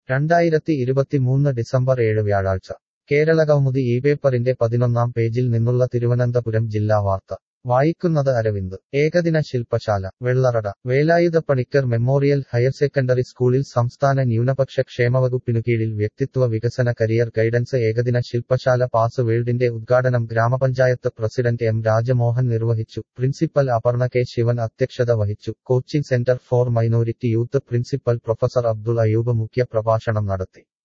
രണ്ടായിരത്തി ഇരുപത്തിമൂന്ന് ഡിസംബർ ഏഴ് വ്യാഴാഴ്ച കേരളകൗമുദി ഈ പേപ്പറിന്റെ പതിനൊന്നാം പേജിൽ നിന്നുള്ള തിരുവനന്തപുരം ജില്ലാ വാർത്ത വായിക്കുന്നത് അരവിന്ദ് ഏകദിന ശില്പശാല Vellarada Velayudhappanicker memorial higher secondary സ്കൂളിൽ സംസ്ഥാന ന്യൂനപക്ഷ ക്ഷേമവകുപ്പിനു കീഴിൽ വ്യക്തിത്വ വികസന കരിയർ ഗൈഡൻസ് ഏകദിന ശില്പശാല പാസ് വേൾഡിന്റെ ഉദ്ഘാടനം ഗ്രാമപഞ്ചായത്ത് പ്രസിഡന്റ് എം രാജമോഹൻ നിർവഹിച്ചു പ്രിൻസിപ്പൽ അപർണ കെ ശിവൻ അധ്യക്ഷത വഹിച്ചു coaching centre for minority youth principal professor Abdul Ayub മുഖ്യ പ്രഭാഷണം നടത്തി